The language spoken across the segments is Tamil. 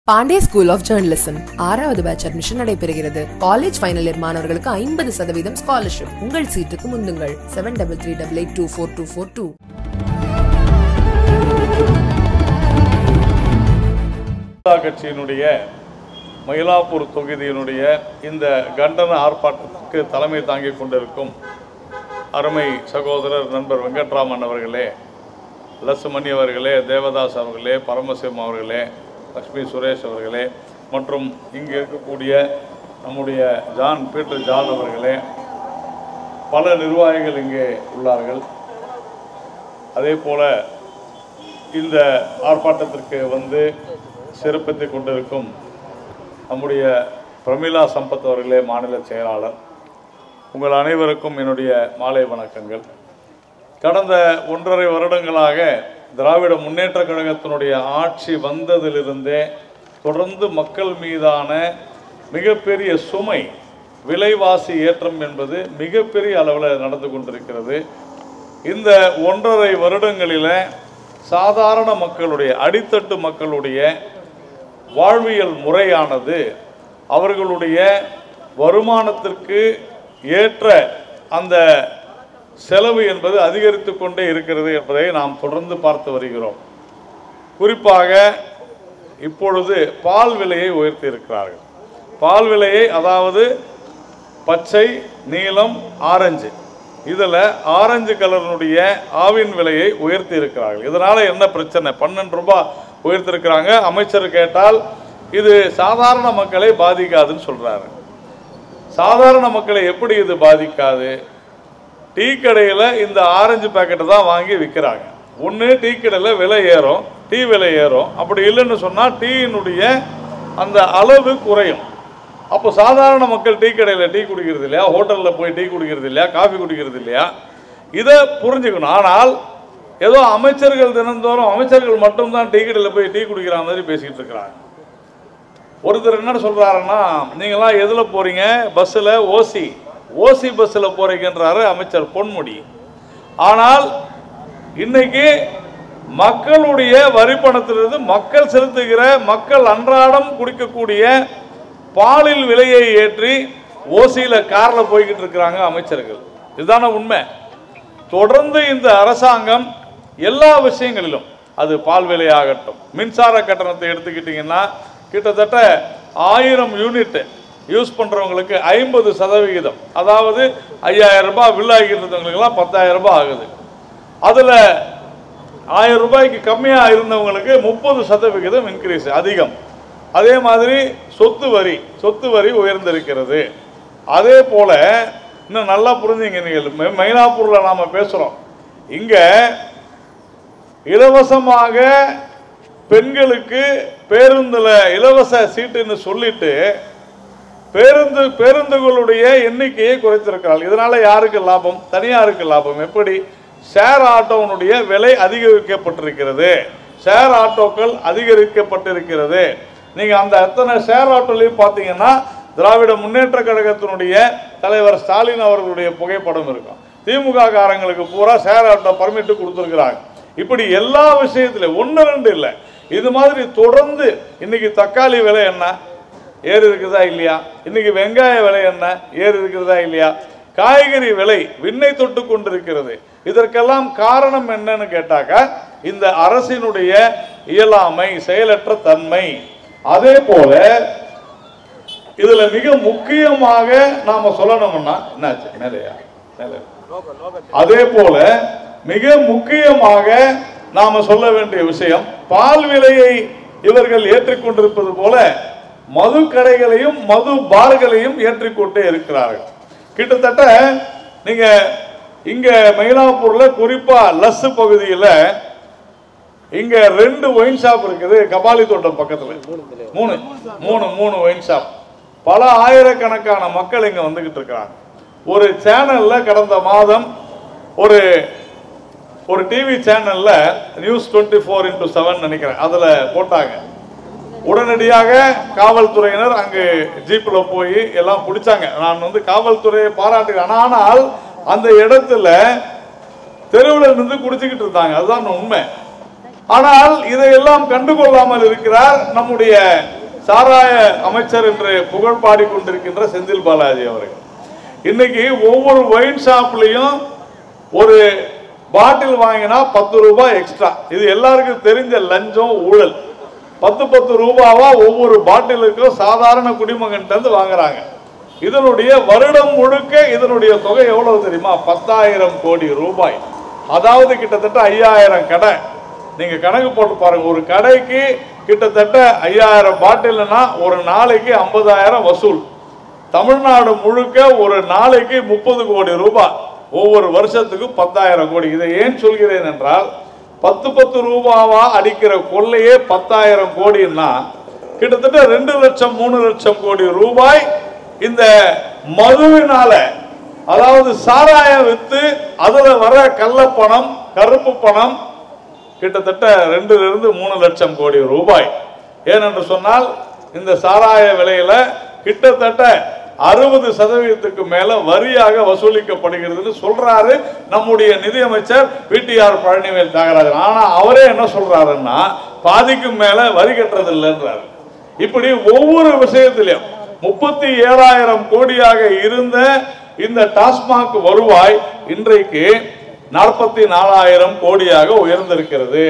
பாண்டே ஸ்கூல் ஆஃப் ஜேர்னலிசம் ஆறாவது பேட்ச் அட்மிஷன் நடைபெறுகிறது காலேஜ் ஃபைனல் இயர் மாணவர்களுக்கு ஐம்பது சதவீதம் ஸ்காலர்ஷிப் உங்கள் சீட்டுக்கு முந்துங்கள் seven double three double eight two four two four two Janata கட்சியினுடைய மயிலாப்பூர் தொகுதியினுடைய இந்த கண்டன ஆர்ப்பாட்டத்திற்கு தலைமை தாங்கிக் கொண்டிருக்கும் அருமை சகோதரர் நண்பர் வெங்கட்ராமன் அவர்களே லசுமணி அவர்களே தேவதாஸ் அவர்களே பரமசிவம் அவர்களே லக்ஷ்மி சுரேஷ் அவர்களே மற்றும் இங்கே இருக்கக்கூடிய நம்முடைய ஜான் பீட்டர் ஜான் அவர்களே பல நிர்வாகிகள் இங்கே உள்ளார்கள் அதே போல இந்த ஆர்ப்பாட்டத்திற்கு வந்து சிறப்பித்துக் கொண்டிருக்கும் நம்முடைய பிரமிளா சம்பத் அவர்களே மாநில செயலாளர் உங்கள் அனைவருக்கும் என்னுடைய மாலை வணக்கங்கள் கடந்த ஒன்றரை வருடங்களாக திராவிட முன்னேற்றக் கழகத்தினுடைய ஆட்சி வந்ததிலிருந்தே தொடர்ந்து மக்கள் மீதான மிகப்பெரிய சுமை விலைவாசி ஏற்றம் என்பது மிகப்பெரிய அளவில் நடந்து கொண்டிருக்கிறது இந்த ஒன்றரை வருடங்களில் சாதாரண மக்களுடைய அடித்தட்டு மக்களுடைய வாழ்வியல் முறையானது அவர்களுடைய வருமானத்திற்கு ஏற்ற அந்த செலவு என்பது அதிகரித்து கொண்டே இருக்கிறது என்பதை நாம் தொடர்ந்து பார்த்து வருகிறோம் குறிப்பாக இப்பொழுது பால் விலையை உயர்த்தி இருக்கிறார்கள் பால் விலையை அதாவது பச்சை நீலம் ஆரஞ்சு இதில் ஆரஞ்சு கலரினுடைய ஆவின் விலையை உயர்த்தி இருக்கிறார்கள் இதனால் என்ன பிரச்சனை பன்னெண்டு ரூபாய் உயர்த்திருக்கிறாங்க அமைச்சர் கேட்டால் இது சாதாரண மக்களை பாதிக்காதுன்னு சொல்கிறாரு சாதாரண மக்களை எப்படி இது பாதிக்காது டீ கடையில் இந்த ஆரஞ்சு பேக்கெட்டை தான் வாங்கி விற்கிறாங்க ஒன்று டீ கடையில் விலை ஏறும் டீ விலை ஏறும் அப்படி இல்லைன்னு சொன்னால் டீயினுடைய அந்த அளவு குறையும் அப்போ சாதாரண மக்கள் டீ கடையில் டீ குடிக்கிறது இல்லையா ஹோட்டலில் போய் டீ குடிக்கிறது இல்லையா காஃபி குடிக்கிறது இல்லையா இதை புரிஞ்சுக்கணும் ஆனால் ஏதோ அமைச்சர்கள் தினந்தோறும் அமைச்சர்கள் மட்டும்தான் டீ கடையில் போய் டீ குடிக்கிற மாதிரி பேசிக்கிட்டு இருக்கிறாங்க ஒருத்தர் என்ன சொல்கிறாருன்னா நீங்களாம் எதில் போகிறீங்க பஸ்ஸில் ஓசி ஓசி பஸ்ஸில் போகிறீங்கன்றாரு அமைச்சர் பொன்முடி ஆனால் இன்னைக்கு மக்களுடைய வரி பணத்திலிருந்து மக்கள் செலுத்துகிற மக்கள் அன்றாடம் குடிக்கக்கூடிய பாலில் விலையை ஏற்றி ஓசியில் காரில் போய்கிட்டு இருக்கிறாங்க அமைச்சர்கள் இதுதானே உண்மை தொடர்ந்து இந்த அரசாங்கம் எல்லா விஷயங்களிலும் அது பால் விலையாகட்டும் மின்சார கட்டணத்தை எடுத்துக்கிட்டிங்கன்னா கிட்டத்தட்ட ஆயிரம் யூனிட் யூஸ் பண்ணுறவங்களுக்கு ஐம்பது சதவிகிதம் அதாவது ஐயாயிரம் ரூபாய் பில் ஆகிட்டு இருந்தவங்களுக்குலாம் பத்தாயிரம் ரூபாய் ஆகுது அதில் ஆயிரம் ரூபாய்க்கு கம்மியாக இருந்தவங்களுக்கு முப்பது சதவிகிதம் இன்க்ரீஸ் அதிகம் அதே மாதிரி சொத்து வரி சொத்து வரி உயர்ந்திருக்கிறது அதே போல் இன்னும் நல்லா புரிஞ்சுங்க நீங்கள் மெ- மயிலாப்பூரில் நாம் பேசுகிறோம் இங்கே இலவசமாக பெண்களுக்கு பேருந்தில் இலவச சீட்டுன்னு சொல்லிட்டு பேருந்து பேருந்துகளுடைய எண்ணிக்கையை குறைத்திருக்கிறார்கள் இதனால யாருக்கு லாபம் தனியாருக்கு லாபம் எப்படி ஷேர் ஆட்டோனுடைய விலை அதிகரிக்கப்பட்டிருக்கிறது ஷேர் ஆட்டோக்கள் அதிகரிக்கப்பட்டிருக்கிறது நீங்க அந்த அத்தனை ஷேர் ஆட்டோலையும் பார்த்தீங்கன்னா திராவிட முன்னேற்ற கழகத்தினுடைய தலைவர் ஸ்டாலின் அவர்களுடைய புகைப்படம் இருக்கும் திமுக காரங்களுக்கு பூரா ஷேர் ஆட்டோ பர்மிட் கொடுத்துருக்குறாங்க இப்படி எல்லா விஷயத்திலும் ஒன்று ரெண்டு இல்லை இது மாதிரி தொடர்ந்து இன்னைக்கு தக்காளி விலை என்ன ஏறு இருக்குதா இல்லையா இன்னைக்கு வெங்காய விலை என்ன ஏறு இருக்கிறதா இல்லையா காய்கறி விலை விண்ணை தொட்டு கொண்டிருக்கிறது இதற்கெல்லாம் காரணம் என்னன்னு கேட்டாக்கா இந்த அரசினுடைய இயலாமை செயலற்ற தன்மை அதே போல இதுல மிக முக்கியமாக நாம சொல்லணும்னா என்னாச்சு மேலையா மேலே அதே போல மிக முக்கியமாக நாம சொல்ல வேண்டிய விஷயம் பால் விலையை இவர்கள் ஏற்றிக்கொண்டிருப்பது போல மது கடைகளையும் மது பார்களையும் ஏற்றிக்கொண்டே இருக்கிறார்கள் கிட்டத்தட்ட நீங்க இங்க மயிலாப்பூர்ல குறிப்பா லஸ் பகுதியில் இங்க ரெண்டு ஒயின் ஷாப் இருக்குது கபாலி தோட்டம் பக்கத்துல மூணு மூணு மூணு ஒயின் ஷாப் பல ஆயிரக்கணக்கான மக்கள் இங்க வந்துகிட்டு இருக்கிறாங்க ஒரு சேனல்ல கடந்த மாதம் ஒரு ஒரு டிவி சேனல்ல news twenty four into seven நினைக்கிறேன் அதுல போட்டாங்க உடனடியாக காவல்துறையினர் அங்கு ஜீப்பில் போய் எல்லாம் பிடிச்சாங்க நான் வந்து காவல்துறையை பாராட்டுகிறேன் ஆனால் அந்த இடத்துல தெருவில் நின்று குடிச்சுக்கிட்டு இருந்தாங்க அதுதான் உண்மை ஆனால் இதையெல்லாம் கண்டுகொள்ளாமல் இருக்கிறார் நம்முடைய சாராய அமைச்சர் என்று புகழ் பாடிக்கொண்டிருக்கின்ற செந்தில் பாலாஜி அவர்கள் இன்னைக்கு ஒவ்வொரு ஒயின் ஷாப்லயும் ஒரு பாட்டில் வாங்கினா பத்து ரூபாய் எக்ஸ்ட்ரா இது எல்லாருக்கும் தெரிஞ்ச லஞ்சம் ஊழல் பத்து பத்து ரூபாவா ஒவ்வொரு பாட்டிலுக்கும் சாதாரண குடிமகன்கிட்ட இருந்து வாங்குறாங்க இதனுடைய வருடம் முழுக்க இதனுடைய தொகை எவ்வளவு தெரியுமா பத்தாயிரம் கோடி ரூபாய் அதாவது கிட்டத்தட்ட ஐயாயிரம் கடை நீங்க கணக்கு போட்டு பாருங்க ஒரு கடைக்கு கிட்டத்தட்ட ஐயாயிரம் பாட்டில்னா ஒரு நாளைக்கு ஐம்பதாயிரம் வசூல் தமிழ்நாடு முழுக்க ஒரு நாளைக்கு முப்பது கோடி ரூபாய் ஒவ்வொரு வருஷத்துக்கும் பத்தாயிரம் கோடி இதை ஏன் சொல்கிறேன் என்றால் பத்து பத்து ரூபாவா அடிக்கிற கொள்ளையே பத்தாயிரம் கோடின்னா கிட்டத்தட்ட ரெண்டு லட்சம் மூணு லட்சம் கோடி ரூபாய் இந்த மதுவினால அதாவது சாராயம் வித்து அதுல வர கள்ளப்பணம் கருப்பு பணம் கிட்டத்தட்ட ரெண்டுல இருந்து மூணு லட்சம் கோடி ரூபாய் ஏனென்று சொன்னால் இந்த சாராய விலையில கிட்டத்தட்ட அறுபது சதவீதத்துக்கு மேல வரியாக வசூலிக்கப்படுகிறதுன்னு சொல்றாரு நம்முடைய நிதியமைச்சர் பிடிஆர் பழனிவேல் தியாகராஜன் ஆனா அவரே என்ன சொல்றாருன்னா பாதிக்கும் மேல வரி கட்டுறது இல்லைன்றாரு இப்படி ஒவ்வொரு விஷயத்திலும் முப்பத்தி ஏழாயிரம் கோடியாக இருந்த இந்த டாஸ்மாக் வருவாய் இன்றைக்கு நாற்பத்தி நாலாயிரம் கோடியாக உயர்ந்திருக்கிறது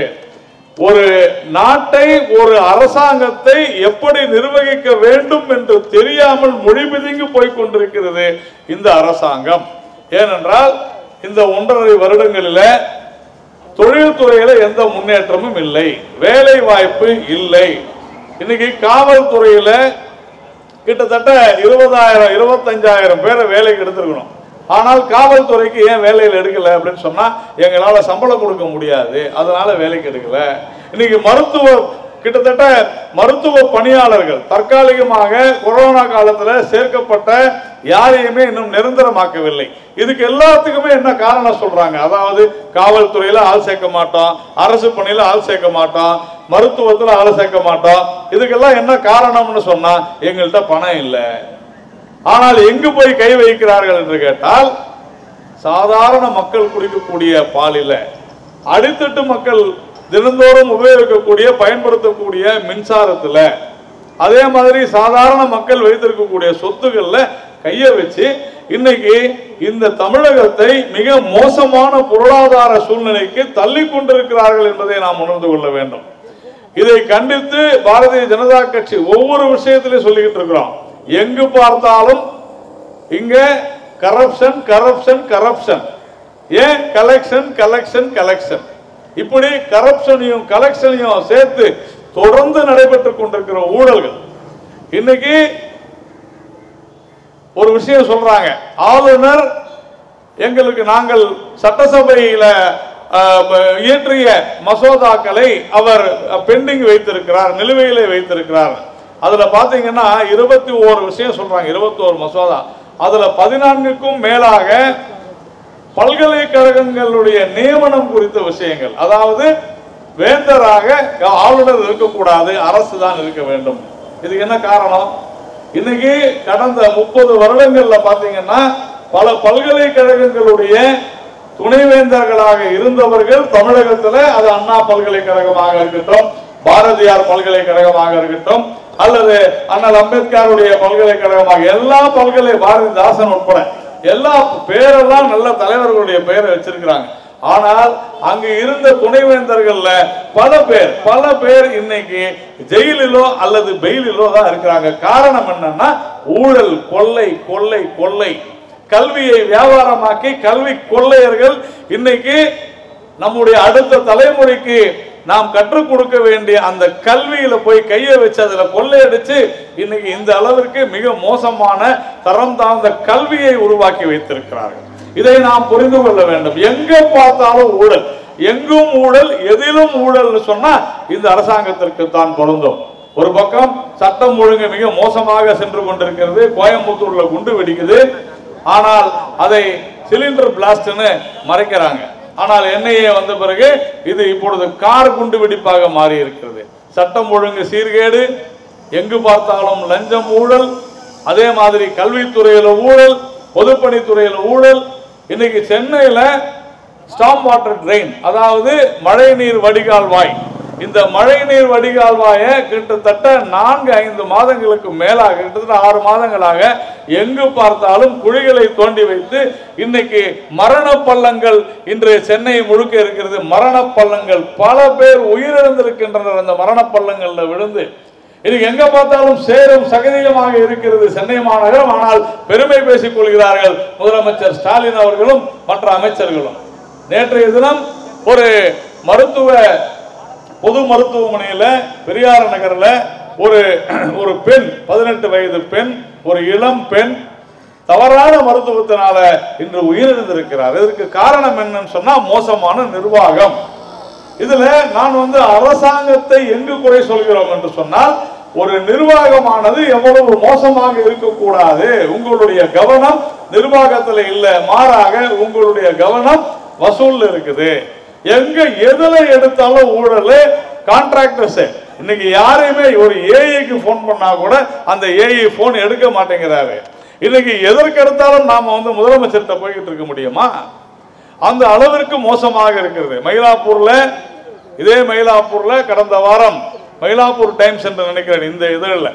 ஒரு நாட்டை ஒரு அரசாங்கத்தை எப்படி நிர்வகிக்க வேண்டும் என்று தெரியாமல் மொழிபிதுங்கி போய் கொண்டிருக்கிறது இந்த அரசாங்கம் ஏனென்றால் இந்த ஒன்றரை வருடங்களில தொழில்துறையில எந்த முன்னேற்றமும் இல்லை வேலை வாய்ப்பு இல்லை இன்னைக்கு காவல்துறையில கிட்டத்தட்ட இருபதாயிரம் இருபத்தஞ்சாயிரம் பேரை வேலைக்கு எடுத்திருக்கணும் ஆனால் காவல்துறைக்கு ஏன் வேலையில் எடுக்கல அப்படின்னு சொன்னா எங்களால சம்பளம் கொடுக்க முடியாது அதனால வேலைக்கு எடுக்கல இன்னைக்கு மருத்துவ கிட்டத்தட்ட மருத்துவ பணியாளர்கள் தற்காலிகமாக கொரோனா காலத்துல சேர்க்கப்பட்ட யாரையுமே இன்னும் நிரந்தரமாக்கவில்லை இதுக்கு எல்லாத்துக்குமே என்ன காரணம் சொல்றாங்க அதாவது காவல்துறையில ஆள் சேர்க்க மாட்டோம் அரசு பணியில ஆள் சேர்க்க மாட்டோம் மருத்துவத்துல ஆள் சேர்க்க மாட்டோம் இதுக்கெல்லாம் என்ன காரணம்னு சொன்னா எங்கள்கிட்ட பணம் இல்லை ஆனால் எங்கு போய் கை வைக்கிறார்கள் என்று கேட்டால் சாதாரண மக்கள் குடிக்கக்கூடிய பாலில அடித்தட்டு மக்கள் தினந்தோறும் உபயோகிக்கக்கூடிய பயன்படுத்தக்கூடிய மின்சாரத்துல அதே மாதிரி சாதாரண மக்கள் வைத்திருக்கக்கூடிய சொத்துக்கள்ல கைய வச்சு இன்னைக்கு இந்த தமிழகத்தை மிக மோசமான பொருளாதார சூழ்நிலைக்கு தள்ளி கொண்டிருக்கிறார்கள் என்பதை நாம் உணர்ந்து கொள்ள வேண்டும் இதை கண்டித்து பாரதிய ஜனதா கட்சி ஒவ்வொரு விஷயத்திலையும் சொல்லிக்கிட்டு இருக்கிறோம் எங்கு பார்த்தாலும் இங்க கரப்ஷன் கரப்ஷன் கரப்ஷன் ஏன் கலெக்ஷன் கலெக்ஷன் கலெக்ஷன் இப்படி கரப்ஷனையும் கலெக்ஷனையும் சேர்த்து தொடர்ந்து நடைபெற்றுக் கொண்டிருக்கிற ஊழல்கள் இன்னைக்கு ஒரு விஷயம் சொல்றாங்க ஆளுநர் எங்களுக்கு நாங்கள் சட்டசபையில அஹ், ப- இயற்றிய மசோதாக்களை அவர் பெண்டிங் வைத்திருக்கிறார் நிலுவையிலே வைத்திருக்கிறார் அதுல பாத்தீங்கன்னா இருபத்தி ஓரு விஷயம் சொல்றாங்க இருபத்தி ஓரு மசோதா அதுல பதினான்குக்கும் மேலாக பல்கலைக்கழகங்களுடைய நியமனம் குறித்த விஷயங்கள் அதாவது வேந்தராக ஆளுநர் இருக்கக்கூடாது அரசு தான் இருக்க வேண்டும் இதுக்கு என்ன காரணம் இன்னைக்கு கடந்த முப்பது வருடங்கள்ல பாத்தீங்கன்னா பல பல்கலைக்கழகங்களுடைய துணைவேந்தர்களாக இருந்தவர்கள் தமிழகத்துல அது அண்ணா பல்கலைக்கழகமாக இருக்கட்டும் பாரதியார் பல்கலைக்கழகமாக இருக்கட்டும் அல்லது அண்ணல் அம்பேத்கருடைய பல்கலைக்கழகமாக எல்லா பல்கலை பாரதிதாசன் உட்பட எல்லா பேரெல்லாம் நல்ல தலைவர்களுடைய பெயரை வச்சிருக்கிறாங்க ஆனால் அங்கு இருந்த துணைவேந்தர்கள்ல பல பேர் பல பேர் இன்னைக்கு ஜெயிலிலோ அல்லது பெயிலிலோ தான் இருக்கிறாங்க காரணம் என்னன்னா ஊழல் கொள்ளை கொள்ளை கொள்ளை கல்வியை வியாபாரமாக்கி கல்வி கொள்ளையர்கள் இன்னைக்கு நம்முடைய அடுத்த தலைமுறைக்கு நாம் கற்றுக் கொடுக்க வேண்டிய அந்த கல்வியில போய் கையை வச்சு அதுல கொள்ளையடிச்சு இன்னைக்கு இந்த அளவிற்கு மிக மோசமான தரம் தாழ்ந்த கல்வியை உருவாக்கி வைத்திருக்கிறார்கள் இதை நாம் புரிந்து கொள்ள வேண்டும் எங்க பார்த்தாலும் ஊழல் எங்கும் ஊழல் எதிலும் ஊழல்னு சொன்னா இந்த அரசாங்கத்திற்கு தான் பொருந்தும் ஒரு பக்கம் சட்டம் ஒழுங்கு மிக மோசமாக சென்று கொண்டிருக்கிறது கோயம்புத்தூர்ல குண்டு வெடிக்குது ஆனால் அதை சிலிண்டர் பிளாஸ்ட்னு மறைக்கிறாங்க ஆனால் என்ஐஏ வந்த பிறகு இது இப்பொழுது கார் குண்டு வெடிப்பாக மாறி இருக்கிறது சட்டம் ஒழுங்கு சீர்கேடு எங்கு பார்த்தாலும் லஞ்சம் ஊழல் அதே மாதிரி கல்வித்துறையில ஊழல் பொதுப்பணித்துறையில ஊழல் இன்னைக்கு சென்னையில ஸ்டாம் வாட்டர் ட்ரெயின் அதாவது மழைநீர் வடிகால் வாய் இந்த மழைநீர் வடிகால் வாயை கிட்டத்தட்ட நான்கு ஐந்து மாதங்களுக்கு மேலாக கிட்டத்தட்ட ஆறு மாதங்களாக எங்கு பார்த்தாலும் குழிகளை தோண்டி வைத்து இன்னைக்கு மரண பள்ளங்கள் இன்று சென்னை முழுக்க இருக்கிறது மரண பள்ளங்கள் பல பேர் உயிரிழந்திருக்கின்றனர் அந்த மரண பள்ளங்கள்ல விழுந்து இது எங்க பார்த்தாலும் சேரும் சகதியமாக இருக்கிறது சென்னை மாநகரம் ஆனால் பெருமை பேசிக் கொள்கிறார்கள் முதலமைச்சர் ஸ்டாலின் அவர்களும் மற்ற அமைச்சர்களும் நேற்றைய தினம் ஒரு மருத்துவ பொது மருத்துவமனையில பெரியார் நகர்ல ஒரு ஒரு பெண் பதினெட்டு வயது பெண் ஒரு இளம் பெண் தவறான மருத்துவத்தினால இன்று உயிரிழந்திருக்கிறார் இதற்கு காரணம் என்னன்னு சொன்னா மோசமான நிர்வாகம் இதுல நான் வந்து அரசாங்கத்தை எங்கு குறை சொல்கிறோம் என்று சொன்னால் ஒரு நிர்வாகமானது எவ்வளவு மோசமாக இருக்கக்கூடாது உங்களுடைய கவனம் நிர்வாகத்துல இல்ல மாறாக உங்களுடைய கவனம் வசூல்ல இருக்குது எங்க எதுல எடுத்தாலும் ஊழல் கான்ட்ராக்டர்ஸ் இன்னைக்கு யாரையுமே ஒரு ஏஐக்கு ஃபோன் பண்ணா கூட அந்த ஏஐ ஃபோன் எடுக்க மாட்டேங்கிறாரு இன்னைக்கு எதற்கு எடுத்தாலும் நாம வந்து முதலமைச்சர்கிட்ட போய்கிட்டு இருக்க முடியுமா அந்த அளவிற்கு மோசமாக இருக்கிறது மயிலாப்பூர்ல இதே மயிலாப்பூர்ல கடந்த வாரம் மயிலாப்பூர் டைம்ஸ் என்று நினைக்கிறேன் இந்த இதழில்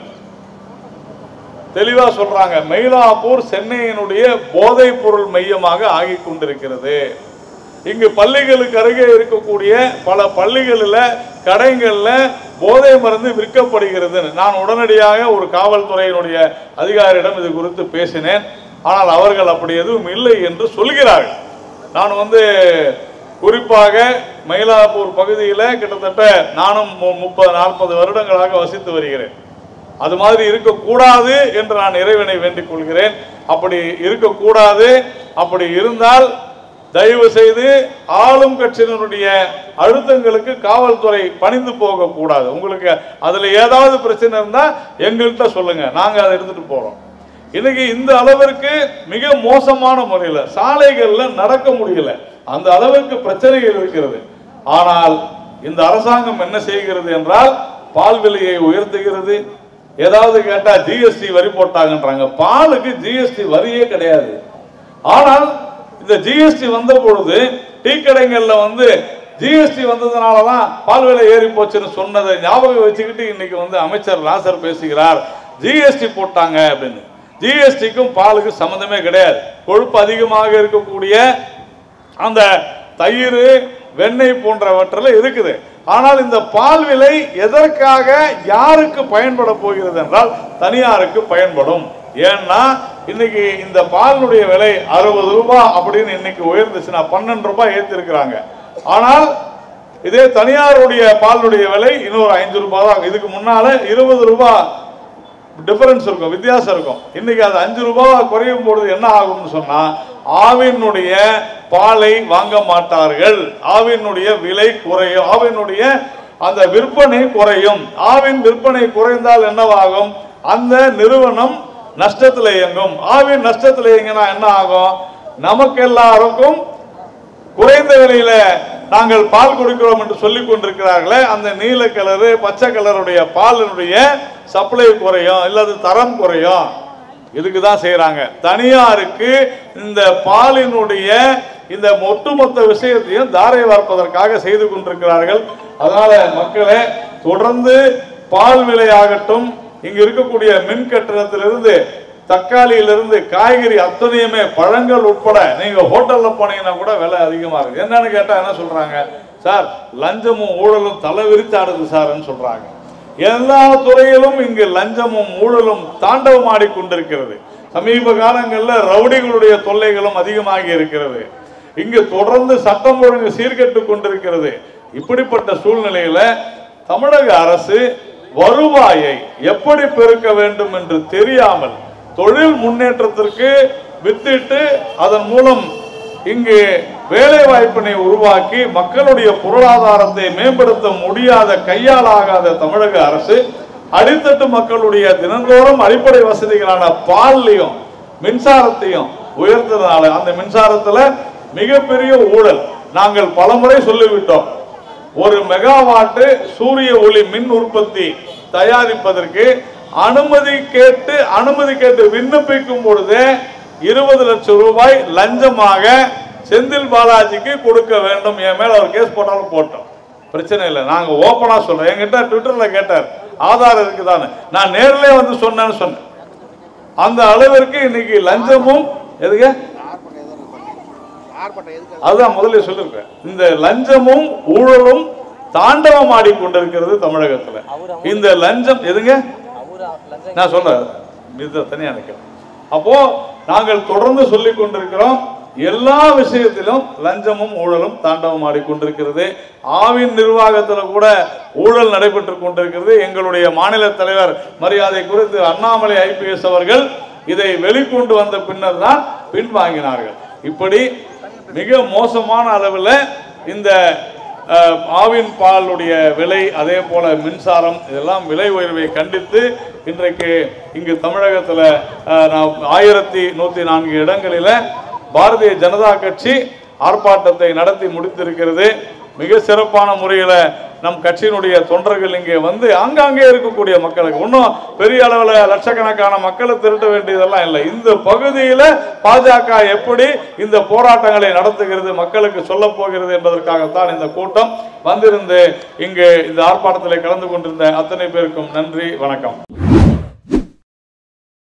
தெளிவா சொல்றாங்க மயிலாப்பூர் சென்னையினுடைய போதைப் பொருள் மையமாக ஆகி கொண்டிருக்கிறது இங்கு பள்ளிகளுக்கு அருகே இருக்கக்கூடிய பல பள்ளிகளில் கடைகளில் போதை மருந்து விற்கப்படுகிறது நான் உடனடியாக ஒரு காவல்துறையினுடைய அதிகாரியிடம் இது குறித்து பேசினேன் ஆனால் அவர்கள் அப்படி எதுவும் இல்லை என்று சொல்கிறார்கள் நான் வந்து குறிப்பாக மயிலாப்பூர் பகுதியில் கிட்டத்தட்ட நானும் மு- முப்பது நாற்பது வருடங்களாக வசித்து வருகிறேன் அது மாதிரி இருக்கக்கூடாது என்று நான் இறைவனை வேண்டிக் கொள்கிறேன் அப்படி இருக்கக்கூடாது அப்படி இருந்தால் தயவு செய்து ஆளும் கட்சியினருடைய அழுத்தங்களுக்கு காவல்துறை பணிந்து போக கூடாது உங்களுக்கு அதுல ஏதாவது பிரச்சனை இருந்தா எங்கள்கிட்ட சொல்லுங்க நாங்க அதை எடுத்துட்டு போறோம் இன்னைக்கு இந்த அளவிற்கு மிக மோசமான முறையில் சாலைகள்ல நடக்க முடியல அந்த அளவிற்கு பிரச்சனைகள் இருக்கிறது ஆனால் இந்த அரசாங்கம் என்ன செய்கிறது என்றால் பால் விலையை உயர்த்துகிறது ஏதாவது கேட்டா ஜிஎஸ்டி வரி போட்டாங்கன்றாங்க பாலுக்கு ஜிஎஸ்டி வரியே கிடையாது ஆனால் இந்த ஜிஎஸ்டி வந்த பொழுது டீ கடைகள்ல வந்து ஜிஎஸ்டி வந்ததுனால தான் பால் விலை ஏறி போச்சுன்னு சொன்னதை ஞாபகம் வச்சுக்கிட்டு இன்னைக்கு வந்து அமைச்சர் லாசர் பேசுகிறார் ஜிஎஸ்டி போட்டாங்க அப்படின்னு ஜிஎஸ்டிக்கும் பாலுக்கு சம்மந்தமே கிடையாது கொழுப்பு அதிகமாக இருக்கக்கூடிய அந்த தயிர் வெண்ணெய் போன்றவற்றில் இருக்குது ஆனால் இந்த பால் விலை எதற்காக யாருக்கு பயன்பட போகிறது என்றால் தனியாருக்கு பயன்படும் ஏன்னா இன்னைக்கு இந்த பாலினுடைய விலை அறுபது ரூபாய் அப்படின்னு இன்னைக்கு உயர்ந்துச்சுன்னா பன்னெண்டு ரூபாய் ஏற்றிருக்கிறாங்க ஆனால் இதே தனியாருடைய பாலுடைய விலை இன்னொரு ஐந்து ரூபாய் தான் இதுக்கு முன்னால இருபது ரூபாய் டிஃபரன்ஸ் இருக்கும் வித்தியாசம் இருக்கும் இன்னைக்கு அது அஞ்சு ரூபாய் குறையும் பொழுது என்ன ஆகும்னு சொன்னா ஆவினுடைய பாலை வாங்க மாட்டார்கள் ஆவினுடைய விலை குறையும் ஆவினுடைய அந்த விற்பனை குறையும் ஆவின் விற்பனை குறைந்தால் என்னவாகும் அந்த நிறுவனம் நஷ்டத்தில் இயங்கும் ஆவின் நஷ்டத்தில் இயங்கினா என்ன ஆகும் நமக்கு எல்லாருக்கும் குறைந்த விலையில நாங்கள் பால் கொடுக்கிறோம் என்று சொல்லிக் கொண்டிருக்கிறார்களே அந்த நீல கலரு பச்சை கலருடைய பாலினுடைய சப்ளை குறையும் இல்லது தரம் குறையும் இதுக்கு தான் செய்றாங்க தனியாருக்கு இந்த பாலினுடைய இந்த ஒட்டுமொத்த விஷயத்தையும் தாரை வார்ப்பதற்காக செய்து கொண்டிருக்கிறார்கள் அதனால மக்களே தொடர்ந்து பால் விலையாகட்டும் இங்க இருக்கக்கூடிய மின் கட்டணத்திலிருந்து தக்காளியிலிருந்து காய்கறி அத்தனையுமே பழங்கள் உட்பட நீங்க ஹோட்டல்ல போனீங்கன்னா கூட விலை அதிகமா இருக்கு என்னன்னு கேட்டா என்ன சொல்றாங்க சார் லஞ்சமும் ஊழலும் தலை விரித்தாடுது சார்ன்னு சொல்றாங்க எல்லா துறையிலும் இங்கு லஞ்சமும் ஊழலும் தாண்டவமாடி கொண்டிருக்கிறது சமீப காலங்களில் ரவுடிகளுடைய தொல்லைகளும் அதிகமாகி இருக்கிறது இங்கு தொடர்ந்து சட்டம் ஒழுங்கு சீர்கெட்டு கொண்டிருக்கிறது இப்படிப்பட்ட சூழ்நிலையில தமிழக அரசு வருவாயை எப்படி பெருக்க வேண்டும் என்று தெரியாமல் தொழில் முன்னேற்றத்திற்கு வித்திட்டு அதன் மூலம் இங்கு வேலை வாய்ப்பினை உருவாக்கி மக்களுடைய பொருளாதாரத்தை மேம்படுத்த முடியாத கையாலாகாத தமிழக அரசு அடித்தட்டு மக்களுடைய தினந்தோறும் அடிப்படை வசதிகளான பால்லையும் மின்சாரத்தையும் உயர்த்ததுனால அந்த மின்சாரத்துல மிகப்பெரிய ஊழல் நாங்கள் பலமுறை சொல்லிவிட்டோம் ஒரு மெகாவாட்டு சூரிய ஒளி மின் உற்பத்தி தயாரிப்பதற்கு அனுமதி கேட்டு அனுமதி கேட்டு விண்ணப்பிக்கும் பொழுதே இருபது லட்சம் ரூபாய் லஞ்சமாக செந்தில் பாலாஜிக்கு கொடுக்க வேண்டும் என் மேல அவர் கேஸ் போட்டாலும் போட்டோம் பிரச்சனை இல்லை நாங்க ஓப்பனா சொல்றோம் என்கிட்ட ட்விட்டர்ல கேட்டார் ஆதாரம் இருக்குதானே நான் நேர்லயே வந்து சொன்னேன்னு சொன்னேன் அந்த அளவிற்கு இன்னைக்கு லஞ்சமும் எதுங்க அதுதான் முதல்ல சொல்லிருக்கேன் இந்த லஞ்சமும் ஊழலும் தாண்டவம் ஆடிக்கொண்டிருக்கிறது தமிழகத்துல இந்த லஞ்சம் எதுங்க நான் சொல்றேன் இது தனியா நினைக்கிறேன் அப்போ நாங்கள் தொடர்ந்து சொல்லிக் கொண்டிருக்கிறோம் எல்லா விஷயத்திலும் லஞ்சமும் ஊழலும் தாண்டவம் ஆடிக்கொண்டிருக்கிறது ஆவின் நிர்வாகத்துல கூட ஊழல் நடைபெற்று கொண்டிருக்கிறது எங்களுடைய மாநில தலைவர் மரியாதை குறித்து அண்ணாமலை ஐபிஎஸ் அவர்கள் இதை வெளிக்கொண்டு வந்த பின்னர் தான் பின்வாங்கினார்கள் இப்படி மிக மோசமான அளவில் இந்த அஹ், ஆவின் பாலுடைய விலை அதே போல மின்சாரம் இதெல்லாம் விலை உயர்வை கண்டித்து இன்றைக்கு இங்கு தமிழகத்தில் நாம் ஆயிரத்தி நூற்றி நான்கு இடங்களில் பாரதிய ஜனதா கட்சி ஆர்ப்பாட்டத்தை நடத்தி முடித்திருக்கிறது மிக சிறப்பான முறையில் நம் கட்சியினுடைய தொண்டர்கள் இங்கே வந்து ஆங்காங்கே இருக்கக்கூடிய மக்களுக்கு இன்னும் பெரிய அளவில் லட்சக்கணக்கான மக்களை திரட்ட வேண்டியதெல்லாம் இல்லை இந்த பகுதியில் பாஜக எப்படி இந்த போராட்டங்களை நடத்துகிறது மக்களுக்கு சொல்ல போகிறது என்பதற்காகத்தான் இந்த கூட்டம் வந்திருந்து இங்கு இந்த ஆர்ப்பாட்டத்தில் கலந்து கொண்டிருந்த அத்தனை பேருக்கும் நன்றி வணக்கம்